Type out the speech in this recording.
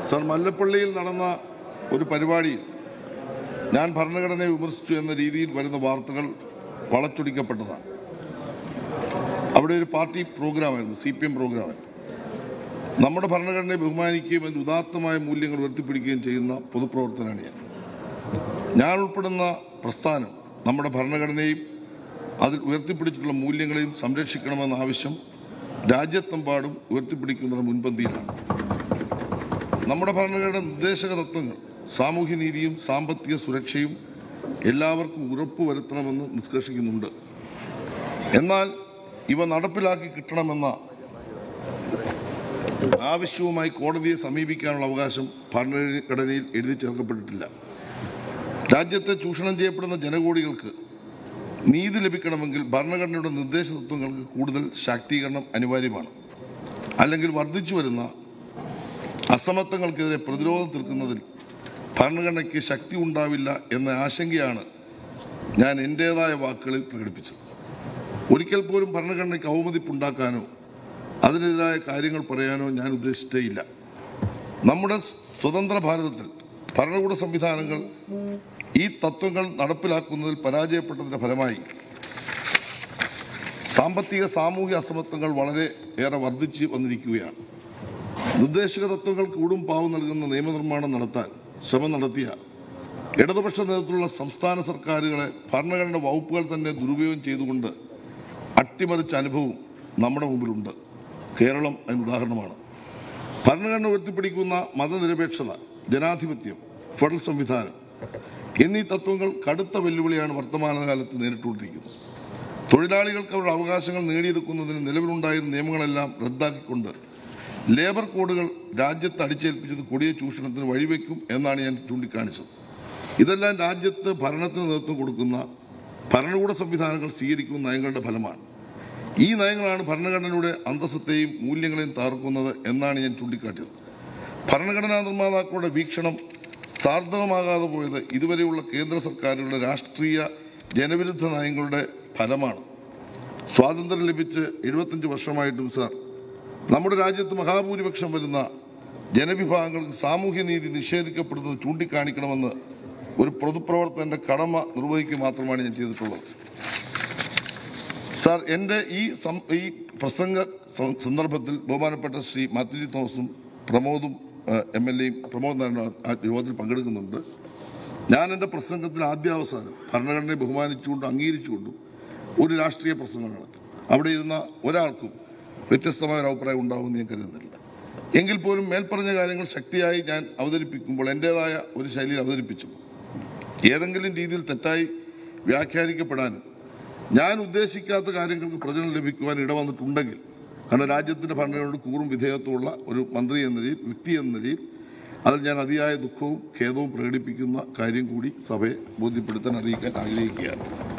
sir മല്ലപ്പള്ളിയിൽ നടന്ന ഒരു പരിപാടിയിൽ ഞാൻ ഭരണഘടനയെ വിമർശിച്ചു എന്ന രീതിയിൽ വരുന്ന വാർത്തകൾ വളച്ചൊടിക്കപ്പെട്ടതാണ് അവിടെ ഒരു പാർട്ടി പ്രോഗ്രാമായിരുന്നു സി പി എം പ്രോഗ്രാമായിരുന്നു നമ്മുടെ ഭരണഘടനയെ ബഹുമാനിക്കുകയും അതിൻ്റെ ഉദാത്തമായ മൂല്യങ്ങൾ ഉയർത്തിപ്പിടിക്കുകയും ചെയ്യുന്ന പൊതുപ്രവർത്തനമാണ് ഞാൻ ഞാൻ ഉൾപ്പെടുന്ന പ്രസ്ഥാനം നമ്മുടെ ഭരണഘടനയും അതിൽ ഉയർത്തിപ്പിടിച്ചിട്ടുള്ള മൂല്യങ്ങളെയും സംരക്ഷിക്കണമെന്ന ആവശ്യം രാജ്യത്തെമ്പാടും ഉയർത്തിപ്പിടിക്കുന്നതിന് മുൻപന്തിയിലാണ് നമ്മുടെ ഭരണഘടന നിർദ്ദേശക തത്വങ്ങൾ സാമൂഹ്യനീതിയും സാമ്പത്തിക സുരക്ഷയും എല്ലാവർക്കും ഉറപ്പുവരുത്തണമെന്ന് നിഷ്കർഷിക്കുന്നുണ്ട് എന്നാൽ ഇവ നടപ്പിലാക്കി കിട്ടണമെന്ന ആവശ്യവുമായി കോടതിയെ സമീപിക്കാനുള്ള അവകാശം ഭരണഘടനയിൽ എഴുതി ചേർക്കപ്പെട്ടിട്ടില്ല രാജ്യത്തെ ചൂഷണം ചെയ്യപ്പെടുന്ന ജനകോടികൾക്ക് നീതി ലഭിക്കണമെങ്കിൽ ഭരണഘടനയുടെ നിർദ്ദേശ തത്വങ്ങൾക്ക് കൂടുതൽ ശാക്തീകരണം അനിവാര്യമാണ് അല്ലെങ്കിൽ വർദ്ധിച്ചു വരുന്ന അസമത്വങ്ങൾക്കെതിരെ പ്രതിരോധം തീർക്കുന്നതിൽ ഭരണഘടനയ്ക്ക് ശക്തി ഉണ്ടാവില്ല എന്ന ആശങ്കയാണ് ഞാൻ എൻ്റേതായ വാക്കുകളിൽ പ്രകടിപ്പിച്ചത് ഒരിക്കൽ പോലും ഭരണഘടനയ്ക്ക് അവമതിപ്പുണ്ടാക്കാനോ അതിനെതിരായ കാര്യങ്ങൾ പറയാനോ ഞാൻ ഉദ്ദേശിച്ചേയില്ല നമ്മുടെ സ്വതന്ത്ര ഭാരതത്തിൽ ഭരണകൂട സംവിധാനങ്ങൾ ഈ തത്വങ്ങൾ നടപ്പിലാക്കുന്നതിൽ പരാജയപ്പെട്ടതിന്റെ ഫലമായി സാമ്പത്തിക സാമൂഹ്യ അസമത്വങ്ങൾ വളരെ ഏറെ വർദ്ധിച്ചു വന്നിരിക്കുകയാണ് നിർദ്ദേശക തത്വങ്ങൾക്ക് ഊടും പാവും നൽകുന്ന നിയമനിർമ്മാണം നടത്താൻ ശ്രമം നടത്തിയ ഇടതുപക്ഷ നേതൃത്വത്തിലുള്ള സംസ്ഥാന സർക്കാരുകളെ ഭരണഘടന വകുപ്പുകൾ തന്നെ ദുരുപയോഗം ചെയ്തുകൊണ്ട് അട്ടിമറിച്ച അനുഭവം നമ്മുടെ മുമ്പിലുണ്ട് കേരളം അതിന് ഉദാഹരണമാണ് ഭരണഘടന ഉയർത്തിപ്പിടിക്കുന്ന മതനിരപേക്ഷത ജനാധിപത്യം ഫെഡറൽ സംവിധാനം എന്നീ തത്വങ്ങൾ കടുത്ത വെല്ലുവിളിയാണ് വർത്തമാനകാലത്ത് നേരിട്ടുകൊണ്ടിരിക്കുന്നത് തൊഴിലാളികൾക്ക് അവരുടെ അവകാശങ്ങൾ നേടിയെടുക്കുന്നതിന് നിലവിലുണ്ടായിരുന്ന നിയമങ്ങളെല്ലാം റദ്ദാക്കിക്കൊണ്ട് ലേബർ കോഡുകൾ രാജ്യത്ത് അടിച്ചേൽപ്പിച്ചത് കൊടിയ ചൂഷണത്തിന് വഴിവെക്കും എന്നാണ് ഞാൻ ചൂണ്ടിക്കാണിച്ചത് ഇതെല്ലാം രാജ്യത്ത് ഭരണത്തിന് നേതൃത്വം കൊടുക്കുന്ന ഭരണകൂട സംവിധാനങ്ങൾ സ്വീകരിക്കുന്ന നയങ്ങളുടെ ഫലമാണ് ഈ നയങ്ങളാണ് ഭരണഘടനയുടെ അന്തസ്സത്തെയും മൂല്യങ്ങളെയും തകർക്കുന്നത് എന്നാണ് ഞാൻ ചൂണ്ടിക്കാട്ടിയത് ഭരണഘടനാ നിർമ്മാതാക്കളുടെ വീക്ഷണം സാർത്ഥകമാകാതെ പോയത് ഇതുവരെയുള്ള കേന്ദ്ര സർക്കാരുകളുടെ രാഷ്ട്രീയ ജനവിരുദ്ധ നയങ്ങളുടെ ഫലമാണ് സ്വാതന്ത്ര്യം ലഭിച്ച് എഴുപത്തഞ്ച് വർഷമായിട്ടും സാർ നമ്മുടെ രാജ്യത്ത് മഹാഭൂരിപക്ഷം വരുന്ന ജനവിഭാഗങ്ങൾക്ക് സാമൂഹ്യനീതി നിഷേധിക്കപ്പെടുന്നത് ചൂണ്ടിക്കാണിക്കണമെന്ന് ഒരു പൊതുപ്രവർത്തകന്റെ കടമ നിർവഹിക്കുക മാത്രമാണ് ഞാൻ ചെയ്തിട്ടുള്ളത് സാർ എൻ്റെ ഈ സം- ഈ പ്രസംഗ സ- സന്ദർഭത്തിൽ ബഹുമാനപ്പെട്ട ശ്രീ മാത്യുജി തോമസും പ്രമോദും എം എൽ എയും പ്രമോദ് നാരായണൻ ആ യോഗത്തിൽ പങ്കെടുക്കുന്നുണ്ട് ഞാൻ എൻ്റെ പ്രസംഗത്തിൽ ആദ്യാവസാനം ഭരണഘടനയെ ബഹുമാനിച്ചുകൊണ്ടും അംഗീകരിച്ചുകൊണ്ടും ഒരു രാഷ്ട്രീയ പ്രസംഗം നടത്തി അവിടെ ഇരുന്ന ഒരാൾക്കും വ്യത്യസ്തമായ ഒരു അഭിപ്രായം ഉണ്ടാവുമെന്ന് ഞാൻ കരുതുന്നില്ല എങ്കിൽ പോലും മേൽപ്പറഞ്ഞ കാര്യങ്ങൾ ശക്തിയായി ഞാൻ അവതരിപ്പിക്കുമ്പോൾ എൻ്റെതായ ഒരു ശൈലിയിൽ അവതരിപ്പിച്ചു ഏതെങ്കിലും രീതിയിൽ തെറ്റായി വ്യാഖ്യാനിക്കപ്പെടാനും ഞാൻ ഉദ്ദേശിക്കാത്ത കാര്യങ്ങൾക്ക് പ്രചരണം ലഭിക്കുവാൻ ഇടവന്നിട്ടുണ്ടെങ്കിൽ കാരണം രാജ്യത്തിന്റെ ഭരണഘടനയോട് കൂറും വിധേയത്വമുള്ള ഒരു മന്ത്രി എന്ന നിലയിൽ വ്യക്തി എന്ന നിലയിൽ അതിൽ ഞാൻ അതിയായ ദുഃഖവും ഖേദവും പ്രകടിപ്പിക്കുന്ന കാര്യം കൂടി സഭയെ ബോധ്യപ്പെടുത്താൻ അറിയിക്കാൻ ആഗ്രഹിക്കുകയാണ്